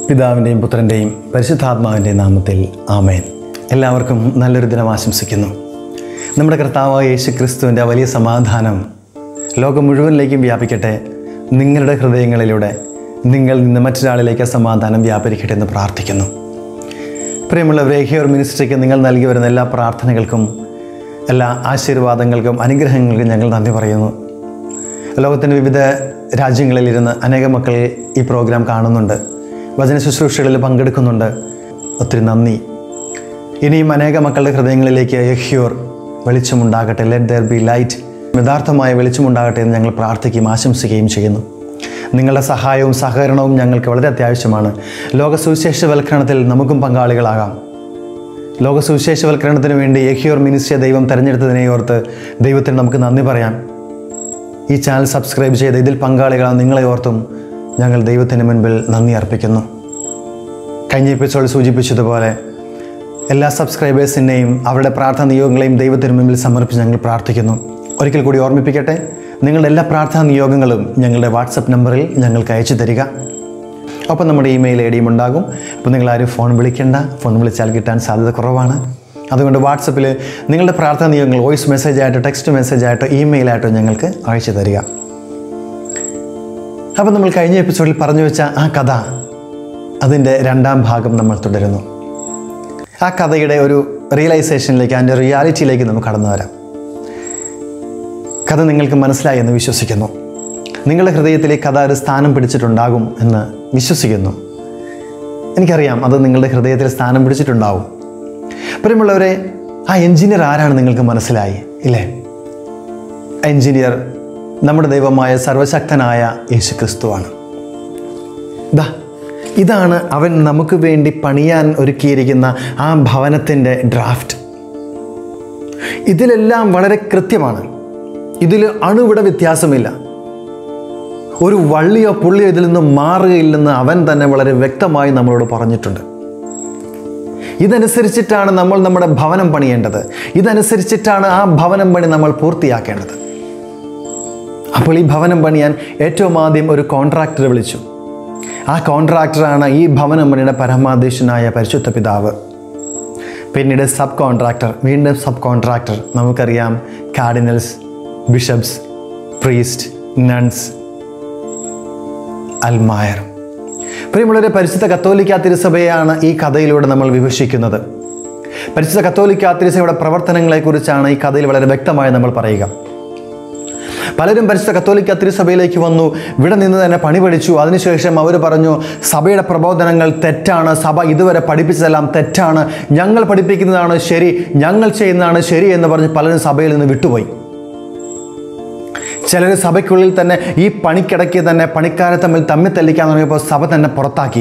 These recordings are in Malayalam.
പിതാവിൻ്റെയും പുത്രൻ്റെയും പരിശുദ്ധാത്മാവിൻ്റെയും നാമത്തിൽ ആമേൻ എല്ലാവർക്കും നല്ലൊരു ദിനം ആശംസിക്കുന്നു നമ്മുടെ കർത്താവായ യേശു ക്രിസ്തുവിൻ്റെ വലിയ സമാധാനം ലോകം മുഴുവനിലേക്കും വ്യാപിക്കട്ടെ നിങ്ങളുടെ ഹൃദയങ്ങളിലൂടെ നിങ്ങൾ നിന്ന് മറ്റൊരാളിലേക്ക് ആ സമാധാനം വ്യാപരിക്കട്ടെ എന്ന് പ്രാർത്ഥിക്കുന്നു പ്രിയമുള്ളവരെ ഹിയർ മിനിസ്ട്രിക്ക് നിങ്ങൾ നൽകി വരുന്ന എല്ലാ പ്രാർത്ഥനകൾക്കും എല്ലാ ആശീർവാദങ്ങൾക്കും അനുഗ്രഹങ്ങൾക്കും ഞങ്ങൾ നന്ദി പറയുന്നു ലോകത്തിൻ്റെ വിവിധ രാജ്യങ്ങളിലിരുന്ന് അനേകം മക്കൾ ഈ പ്രോഗ്രാം കാണുന്നുണ്ട് വചന ശുശ്രൂഷകളിൽ പങ്കെടുക്കുന്നുണ്ട് ഒത്തിരി നന്ദി ഇനിയും അനേക മക്കളുടെ ഹൃദയങ്ങളിലേക്ക് യഹ്യൂർ വെളിച്ചമുണ്ടാകട്ടെ ലെറ്റ് ദർ ബി ലൈറ്റ് യഥാർത്ഥമായ വെളിച്ചമുണ്ടാകട്ടെ എന്ന് ഞങ്ങൾ പ്രാർത്ഥിക്കുകയും ആശംസിക്കുകയും ചെയ്യുന്നു നിങ്ങളുടെ സഹായവും സഹകരണവും ഞങ്ങൾക്ക് വളരെ അത്യാവശ്യമാണ് ലോക സുവിശേഷവൽക്കരണത്തിൽ നമുക്കും പങ്കാളികളാകാം ലോക സുവിശേഷവൽക്കരണത്തിന് വേണ്ടി യഹ്യൂർ മിനിസ്ട്രിയ ദൈവം തിരഞ്ഞെടുത്തതിനെ ഓർത്ത് ദൈവത്തിന് നമുക്ക് നന്ദി പറയാം ഈ ചാനൽ സബ്സ്ക്രൈബ് ചെയ്ത് ഇതിൽ പങ്കാളികളാണ് നിങ്ങളെ ഓർത്തും ഞങ്ങൾ ദൈവത്തിന് മുൻപിൽ നന്ദി അർപ്പിക്കുന്നു കഴിഞ്ഞ എപ്പിസോഡ് സൂചിപ്പിച്ചതുപോലെ എല്ലാ സബ്സ്ക്രൈബേഴ്സിനെയും അവരുടെ പ്രാർത്ഥന നിയോഗങ്ങളെയും ദൈവത്തിന് മുൻപിൽ സമർപ്പിച്ച് ഞങ്ങൾ പ്രാർത്ഥിക്കുന്നു ഒരിക്കൽ കൂടി ഓർമ്മിപ്പിക്കട്ടെ നിങ്ങളുടെ എല്ലാ പ്രാർത്ഥനാ നിയോഗങ്ങളും ഞങ്ങളുടെ വാട്സപ്പ് നമ്പറിൽ ഞങ്ങൾക്ക് അയച്ചു തരിക ഒപ്പം നമ്മുടെ ഇമെയിൽ ഐ ഡിയും ഉണ്ടാകും അപ്പോൾ നിങ്ങൾ ആരും ഫോൺ വിളിക്കേണ്ട ഫോൺ വിളിച്ചാൽ കിട്ടാൻ സാധ്യത കുറവാണ് അതുകൊണ്ട് വാട്സപ്പിൽ നിങ്ങളുടെ പ്രാർത്ഥന നിയോഗങ്ങൾ വോയിസ് മെസ്സേജ് ആയിട്ടോ ടെക്സ്റ്റ് മെസ്സേജ് ആയിട്ടോ ഇമെയിൽ ആയിട്ടോ ഞങ്ങൾക്ക് അയച്ചു തരിക അപ്പോൾ നമ്മൾ കഴിഞ്ഞ എപ്പിസോഡിൽ പറഞ്ഞു വെച്ച ആ കഥ അതിൻ്റെ രണ്ടാം ഭാഗം നമ്മൾ തുടരുന്നു ആ കഥയുടെ ഒരു റിയലൈസേഷനിലേക്ക് അതിൻ്റെ റിയാലിറ്റിയിലേക്ക് നമുക്ക് കടന്നു വരാം കഥ നിങ്ങൾക്ക് മനസ്സിലായി എന്ന് വിശ്വസിക്കുന്നു നിങ്ങളുടെ ഹൃദയത്തിൽ ഈ കഥ ഒരു സ്ഥാനം പിടിച്ചിട്ടുണ്ടാകും എന്ന് വിശ്വസിക്കുന്നു എനിക്കറിയാം അത് നിങ്ങളുടെ ഹൃദയത്തിൽ സ്ഥാനം പിടിച്ചിട്ടുണ്ടാവും പ്രിയമുള്ളവരെ ആ എഞ്ചിനീയർ ആരാണ് നിങ്ങൾക്ക് മനസ്സിലായി ഇല്ലേ എഞ്ചിനീയർ നമ്മുടെ ദൈവമായ സർവശക്തനായ യേശു ക്രിസ്തുവാണ് ദാ ഇതാണ് അവൻ നമുക്ക് വേണ്ടി പണിയാൻ ഒരുക്കിയിരിക്കുന്ന ആ ഭവനത്തിൻ്റെ ഡ്രാഫ്റ്റ് ഇതിലെല്ലാം വളരെ കൃത്യമാണ് ഇതിൽ അണുവിട വ്യത്യാസമില്ല ഒരു വള്ളിയോ പുള്ളിയോ ഇതിൽ നിന്ന് മാറുകയില്ലെന്ന് അവൻ തന്നെ വളരെ വ്യക്തമായി നമ്മളോട് പറഞ്ഞിട്ടുണ്ട് ഇതനുസരിച്ചിട്ടാണ് നമ്മൾ നമ്മുടെ ഭവനം പണിയേണ്ടത് ഇതനുസരിച്ചിട്ടാണ് ആ ഭവനം പണി നമ്മൾ പൂർത്തിയാക്കേണ്ടത് അപ്പോൾ ഈ ഭവനം പണിയാൻ ഏറ്റവും ആദ്യം ഒരു കോൺട്രാക്ടറെ വിളിച്ചു ആ കോൺട്രാക്ടറാണ് ഈ ഭവനം പണിയുടെ പരമാധ്യക്ഷനായ പരിശുദ്ധ പിതാവ് പിന്നീട് സബ് കോൺട്രാക്ടർ വീണ്ടും സബ് കോൺട്രാക്ടർ നമുക്കറിയാം കാർഡിനൽസ് ബിഷപ്സ് പ്രീസ്റ്റ് നൺസ് അൽമായർ പ്രിയമുള്ളവരെ പരിശുദ്ധ കത്തോലിക്ക തിരുസഭയാണ് ഈ കഥയിലൂടെ നമ്മൾ വിഭജിക്കുന്നത് പരിശുദ്ധ കത്തോലിക്ക തിരുസഭയുടെ പ്രവർത്തനങ്ങളെക്കുറിച്ചാണ് ഈ കഥയിൽ വളരെ വ്യക്തമായി നമ്മൾ പറയുക പലരും പരിശുദ്ധ കത്തോലിക്ക തിരുസഭയിലേക്ക് വന്നു ഇവിടെ നിന്ന് തന്നെ പണി പഠിച്ചു അതിനുശേഷം അവർ പറഞ്ഞു സഭയുടെ പ്രബോധനങ്ങൾ തെറ്റാണ് സഭ ഇതുവരെ പഠിപ്പിച്ചതെല്ലാം തെറ്റാണ് ഞങ്ങൾ പഠിപ്പിക്കുന്നതാണ് ശരി ഞങ്ങൾ ചെയ്യുന്നതാണ് ശരി എന്ന് പറഞ്ഞ് പലരും സഭയിൽ നിന്ന് വിട്ടുപോയി ചിലർ സഭയ്ക്കുള്ളിൽ തന്നെ ഈ പണിക്കിടയ്ക്ക് തന്നെ പണിക്കാരെ തമ്മിൽ തമ്മിൽ തല്ലിക്കാൻ തുടങ്ങിയപ്പോൾ സഭ തന്നെ പുറത്താക്കി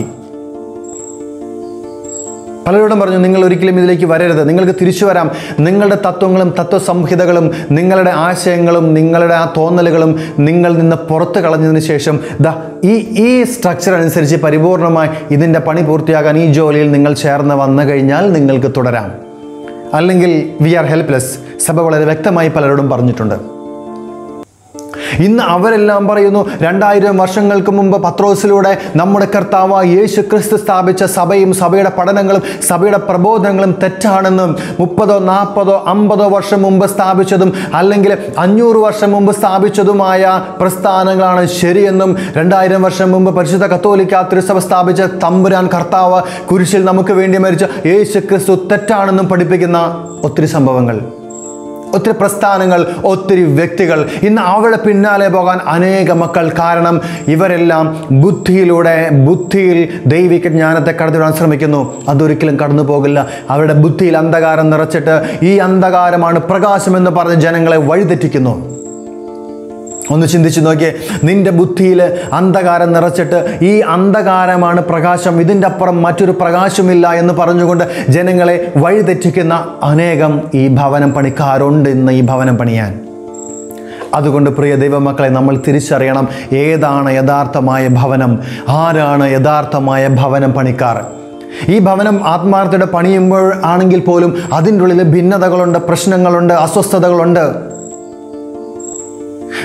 പലരോടും പറഞ്ഞു നിങ്ങൾ ഒരിക്കലും ഇതിലേക്ക് വരരുത് നിങ്ങൾക്ക് തിരിച്ചു വരാം നിങ്ങളുടെ തത്വങ്ങളും തത്വസംഹിതകളും നിങ്ങളുടെ ആശയങ്ങളും നിങ്ങളുടെ ആ തോന്നലുകളും നിങ്ങൾ നിന്ന് പുറത്ത് കളഞ്ഞതിന് ശേഷം ദാ ഈ ഈ സ്ട്രക്ചർ അനുസരിച്ച് പരിപൂർണമായി ഇതിൻ്റെ പണി പൂർത്തിയാകാൻ ഈ ജോലിയിൽ നിങ്ങൾ ചേർന്ന് വന്നു കഴിഞ്ഞാൽ നിങ്ങൾക്ക് തുടരാം അല്ലെങ്കിൽ വി ആർ ഹെൽപ്ലെസ് സഭ വളരെ വ്യക്തമായി പലരോടും പറഞ്ഞിട്ടുണ്ട് ഇന്ന് അവരെല്ലാം പറയുന്നു രണ്ടായിരം വർഷങ്ങൾക്ക് മുമ്പ് പത്രോസിലൂടെ നമ്മുടെ കർത്താവ് യേശു ക്രിസ്തു സ്ഥാപിച്ച സഭയും സഭയുടെ പഠനങ്ങളും സഭയുടെ പ്രബോധനങ്ങളും തെറ്റാണെന്നും മുപ്പതോ നാൽപ്പതോ അമ്പതോ വർഷം മുമ്പ് സ്ഥാപിച്ചതും അല്ലെങ്കിൽ അഞ്ഞൂറ് വർഷം മുമ്പ് സ്ഥാപിച്ചതുമായ പ്രസ്ഥാനങ്ങളാണ് ശരിയെന്നും രണ്ടായിരം വർഷം മുമ്പ് പരിശുദ്ധ കത്തോലിക്ക തിരുസഭ സ്ഥാപിച്ച തമ്പുരാൻ കർത്താവ് കുരിശിൽ നമുക്ക് വേണ്ടി മരിച്ച യേശു ക്രിസ്തു തെറ്റാണെന്നും പഠിപ്പിക്കുന്ന ഒത്തിരി സംഭവങ്ങൾ ഒത്തിരി പ്രസ്ഥാനങ്ങൾ ഒത്തിരി വ്യക്തികൾ ഇന്ന് അവരുടെ പിന്നാലെ പോകാൻ അനേക മക്കൾ കാരണം ഇവരെല്ലാം ബുദ്ധിയിലൂടെ ബുദ്ധിയിൽ ദൈവിക ജ്ഞാനത്തെ കടത്തിവിടാൻ ശ്രമിക്കുന്നു അതൊരിക്കലും കടന്നു പോകില്ല അവരുടെ ബുദ്ധിയിൽ അന്ധകാരം നിറച്ചിട്ട് ഈ അന്ധകാരമാണ് പ്രകാശമെന്ന് പറഞ്ഞ് ജനങ്ങളെ വഴിതെറ്റിക്കുന്നു ഒന്ന് ചിന്തിച്ചു നോക്കിയേ നിന്റെ ബുദ്ധിയിൽ അന്ധകാരം നിറച്ചിട്ട് ഈ അന്ധകാരമാണ് പ്രകാശം ഇതിൻ്റെ അപ്പുറം മറ്റൊരു പ്രകാശമില്ല എന്ന് പറഞ്ഞുകൊണ്ട് ജനങ്ങളെ വഴിതെറ്റിക്കുന്ന അനേകം ഈ ഭവനം പണിക്കാരുണ്ട് ഇന്ന് ഈ ഭവനം പണിയാൻ അതുകൊണ്ട് പ്രിയ ദൈവമക്കളെ നമ്മൾ തിരിച്ചറിയണം ഏതാണ് യഥാർത്ഥമായ ഭവനം ആരാണ് യഥാർത്ഥമായ ഭവനം പണിക്കാർ ഈ ഭവനം ആത്മാർത്ഥയുടെ പണിയുമ്പോൾ ആണെങ്കിൽ പോലും അതിൻ്റെ ഉള്ളിൽ ഭിന്നതകളുണ്ട് പ്രശ്നങ്ങളുണ്ട് അസ്വസ്ഥതകളുണ്ട്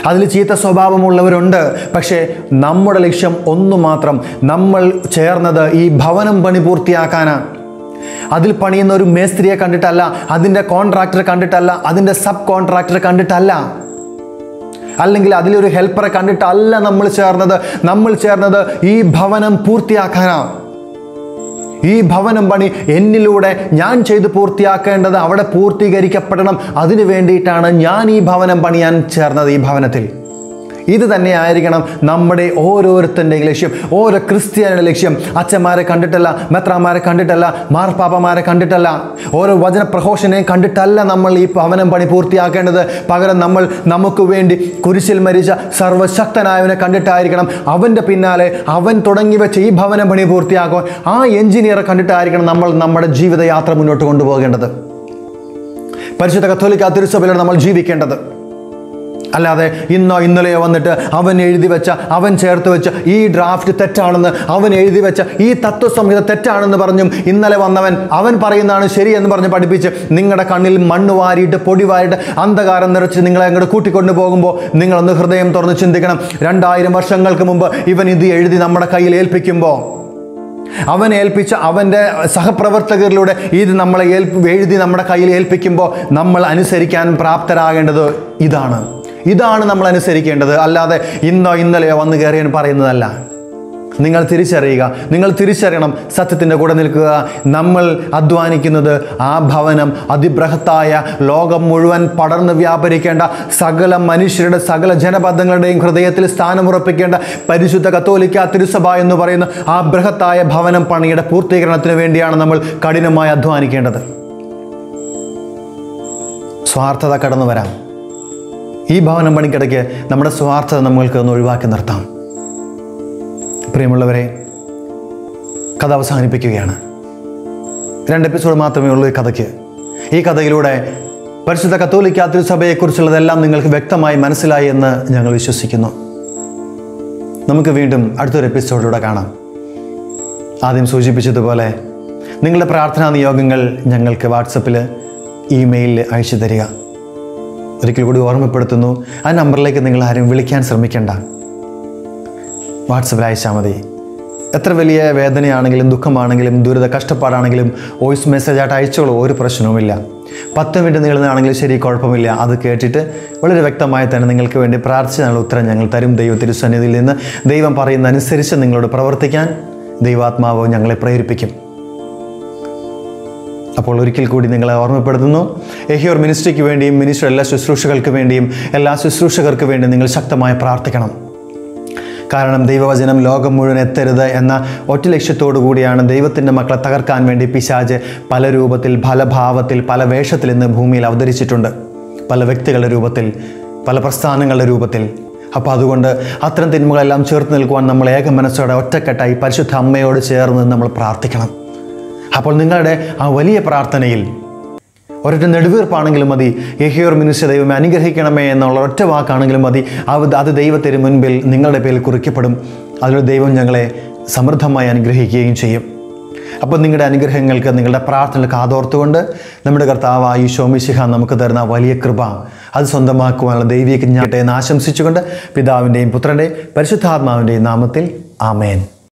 അതിൽ ചീത്ത സ്വഭാവമുള്ളവരുണ്ട് പക്ഷേ നമ്മുടെ ലക്ഷ്യം ഒന്നു മാത്രം നമ്മൾ ചേർന്നത് ഈ ഭവനം പണി പൂർത്തിയാക്കാനാണ് അതിൽ പണിയുന്ന ഒരു മേസ്ത്രിയെ കണ്ടിട്ടല്ല അതിൻ്റെ കോൺട്രാക്ടറെ കണ്ടിട്ടല്ല അതിൻ്റെ സബ് കോൺട്രാക്ടറെ കണ്ടിട്ടല്ല അല്ലെങ്കിൽ അതിലൊരു ഹെൽപ്പറെ കണ്ടിട്ടല്ല നമ്മൾ ചേർന്നത് നമ്മൾ ചേർന്നത് ഈ ഭവനം പൂർത്തിയാക്കാനാണ് ഈ ഭവനം പണി എന്നിലൂടെ ഞാൻ ചെയ്ത് പൂർത്തിയാക്കേണ്ടത് അവിടെ പൂർത്തീകരിക്കപ്പെടണം അതിനു വേണ്ടിയിട്ടാണ് ഞാൻ ഈ ഭവനം പണിയാൻ ചേർന്നത് ഈ ഭവനത്തിൽ ഇത് തന്നെയായിരിക്കണം നമ്മുടെ ഓരോരുത്തൻ്റെയും ലക്ഷ്യം ഓരോ ക്രിസ്ത്യാനിയുടെ ലക്ഷ്യം അച്ഛന്മാരെ കണ്ടിട്ടല്ല മെത്രാന്മാരെ കണ്ടിട്ടല്ല മാർപ്പാപ്പമാരെ കണ്ടിട്ടല്ല ഓരോ വചന പ്രഘോഷനെയും കണ്ടിട്ടല്ല നമ്മൾ ഈ ഭവനം പണി പൂർത്തിയാക്കേണ്ടത് പകരം നമ്മൾ നമുക്ക് വേണ്ടി കുരിശിൽ മരിച്ച സർവശക്തനായവനെ കണ്ടിട്ടായിരിക്കണം അവൻ്റെ പിന്നാലെ അവൻ തുടങ്ങി വെച്ച ഈ ഭവനം പണി പൂർത്തിയാക്കുവാൻ ആ എഞ്ചിനീയറെ കണ്ടിട്ടായിരിക്കണം നമ്മൾ നമ്മുടെ ജീവിതയാത്ര മുന്നോട്ട് കൊണ്ടുപോകേണ്ടത് പരിശുദ്ധ കത്തോലിക്ക തിരുസഭയിലാണ് നമ്മൾ ജീവിക്കേണ്ടത് അല്ലാതെ ഇന്നോ ഇന്നലെയോ വന്നിട്ട് അവൻ എഴുതി വെച്ച അവൻ ചേർത്ത് വെച്ച ഈ ഡ്രാഫ്റ്റ് തെറ്റാണെന്ന് അവൻ എഴുതി വെച്ച ഈ തത്വസംഹിത തെറ്റാണെന്ന് പറഞ്ഞും ഇന്നലെ വന്നവൻ അവൻ പറയുന്നതാണ് ശരിയെന്ന് പറഞ്ഞ് പഠിപ്പിച്ച് നിങ്ങളുടെ കണ്ണിൽ മണ്ണ് വാരിയിട്ട് പൊടി വാരിയിട്ട് അന്ധകാരം നിറച്ച് നിങ്ങളെ അങ്ങോട്ട് കൂട്ടിക്കൊണ്ടു പോകുമ്പോൾ നിങ്ങളൊന്ന് ഹൃദയം തുറന്ന് ചിന്തിക്കണം രണ്ടായിരം വർഷങ്ങൾക്ക് മുമ്പ് ഇവൻ ഇത് എഴുതി നമ്മുടെ കയ്യിൽ ഏൽപ്പിക്കുമ്പോൾ അവൻ ഏൽപ്പിച്ച അവൻ്റെ സഹപ്രവർത്തകരിലൂടെ ഇത് നമ്മളെ ഏൽപ്പി എഴുതി നമ്മുടെ കയ്യിൽ ഏൽപ്പിക്കുമ്പോൾ നമ്മൾ അനുസരിക്കാൻ പ്രാപ്തരാകേണ്ടത് ഇതാണ് ഇതാണ് നമ്മൾ അനുസരിക്കേണ്ടത് അല്ലാതെ ഇന്നോ ഇന്നലെയോ വന്ന് കയറിയാൻ പറയുന്നതല്ല നിങ്ങൾ തിരിച്ചറിയുക നിങ്ങൾ തിരിച്ചറിയണം സത്യത്തിൻ്റെ കൂടെ നിൽക്കുക നമ്മൾ അധ്വാനിക്കുന്നത് ആ ഭവനം അതിബൃഹത്തായ ലോകം മുഴുവൻ പടർന്ന് വ്യാപരിക്കേണ്ട സകല മനുഷ്യരുടെ സകല ജനപദങ്ങളുടെയും ഹൃദയത്തിൽ സ്ഥാനമുറപ്പിക്കേണ്ട പരിശുദ്ധ കത്തോലിക്ക തിരുസഭ എന്ന് പറയുന്ന ആ ബൃഹത്തായ ഭവനം പണിയുടെ പൂർത്തീകരണത്തിന് വേണ്ടിയാണ് നമ്മൾ കഠിനമായി അധ്വാനിക്കേണ്ടത് സ്വാർത്ഥത കടന്നു വരാം ഈ ഭവനം പണിക്കിടയ്ക്ക് നമ്മുടെ സ്വാർത്ഥത നമ്മൾക്ക് ഒന്ന് ഒഴിവാക്കി നിർത്താം പ്രിയമുള്ളവരെ കഥ അവസാനിപ്പിക്കുകയാണ് രണ്ട് എപ്പിസോഡ് മാത്രമേ ഉള്ളൂ ഈ കഥയ്ക്ക് ഈ കഥയിലൂടെ പരിശുദ്ധ കത്തോലിക്ക തിരുസഭയെക്കുറിച്ചുള്ളതെല്ലാം നിങ്ങൾക്ക് വ്യക്തമായി മനസ്സിലായി എന്ന് ഞങ്ങൾ വിശ്വസിക്കുന്നു നമുക്ക് വീണ്ടും അടുത്തൊരു എപ്പിസോഡിലൂടെ കാണാം ആദ്യം സൂചിപ്പിച്ചതുപോലെ നിങ്ങളുടെ പ്രാർത്ഥനാ നിയോഗങ്ങൾ ഞങ്ങൾക്ക് വാട്സപ്പിൽ ഇമെയിലിൽ അയച്ചു തരിക ഒരിക്കൽ കൂടി ഓർമ്മപ്പെടുത്തുന്നു ആ നമ്പറിലേക്ക് നിങ്ങൾ ആരും വിളിക്കാൻ ശ്രമിക്കേണ്ട വാട്സപ്പിൽ അയച്ചാൽ മതി എത്ര വലിയ വേദനയാണെങ്കിലും ദുഃഖമാണെങ്കിലും ദുരിത കഷ്ടപ്പാടാണെങ്കിലും വോയിസ് മെസ്സേജായിട്ട് അയച്ചോളൂ ഒരു പ്രശ്നവുമില്ല പത്ത് മിനിറ്റ് നീളുന്നതാണെങ്കിലും ശരി കുഴപ്പമില്ല അത് കേട്ടിട്ട് വളരെ വ്യക്തമായി തന്നെ നിങ്ങൾക്ക് വേണ്ടി പ്രാർത്ഥിച്ചാൽ ഉത്തരം ഞങ്ങൾ തരും ദൈവ തിരുസന്നിധിയിൽ നിന്ന് ദൈവം പറയുന്ന അനുസരിച്ച് നിങ്ങളോട് പ്രവർത്തിക്കാൻ ദൈവാത്മാവ് ഞങ്ങളെ പ്രേരിപ്പിക്കും അപ്പോൾ ഒരിക്കൽ കൂടി നിങ്ങളെ ഓർമ്മപ്പെടുത്തുന്നു എഹിയോർ മിനിസ്ട്രിക്ക് വേണ്ടിയും മിനിസ്റ്റർ എല്ലാ ശുശ്രൂഷകൾക്ക് വേണ്ടിയും എല്ലാ ശുശ്രൂഷകർക്ക് വേണ്ടി നിങ്ങൾ ശക്തമായി പ്രാർത്ഥിക്കണം കാരണം ദൈവവചനം ലോകം മുഴുവൻ എത്തരുത് എന്ന ഒറ്റ ലക്ഷ്യത്തോടു കൂടിയാണ് ദൈവത്തിൻ്റെ മക്കളെ തകർക്കാൻ വേണ്ടി പിശാജ് പല രൂപത്തിൽ പല ഭാവത്തിൽ പല വേഷത്തിൽ ഇന്ന് ഭൂമിയിൽ അവതരിച്ചിട്ടുണ്ട് പല വ്യക്തികളുടെ രൂപത്തിൽ പല പ്രസ്ഥാനങ്ങളുടെ രൂപത്തിൽ അപ്പോൾ അതുകൊണ്ട് അത്തരം തിന്മകളെല്ലാം ചേർത്ത് നിൽക്കുവാൻ നമ്മൾ ഏക മനസ്സോടെ ഒറ്റക്കെട്ടായി പരിശുദ്ധ അമ്മയോട് ചേർന്ന് നമ്മൾ പ്രാർത്ഥിക്കണം അപ്പോൾ നിങ്ങളുടെ ആ വലിയ പ്രാർത്ഥനയിൽ ഒരൊറ്റ നെടുവീർപ്പാണെങ്കിലും മതി യഹിയോർ മിനിസ്റ്റർ ദൈവമേ അനുഗ്രഹിക്കണമേ എന്നുള്ള ഒറ്റ വാക്കാണെങ്കിലും മതി അത് അത് ദൈവത്തിന് മുൻപിൽ നിങ്ങളുടെ പേരിൽ കുറിക്കപ്പെടും അതിലൂടെ ദൈവം ഞങ്ങളെ സമൃദ്ധമായി അനുഗ്രഹിക്കുകയും ചെയ്യും അപ്പോൾ നിങ്ങളുടെ അനുഗ്രഹങ്ങൾക്ക് നിങ്ങളുടെ പ്രാർത്ഥനകൾക്ക് ആദോർത്തുകൊണ്ട് നമ്മുടെ കർത്താവ് ഈശോ മിശിഹ നമുക്ക് തരുന്ന വലിയ കൃപ അത് സ്വന്തമാക്കുവാനുള്ള ദൈവിക ജ്ഞാട്ടെ എന്ന് ആശംസിച്ചുകൊണ്ട് പിതാവിൻ്റെയും പുത്രൻ്റെയും പരിശുദ്ധാത്മാവിൻ്റെയും നാമത്തിൽ ആമേൻ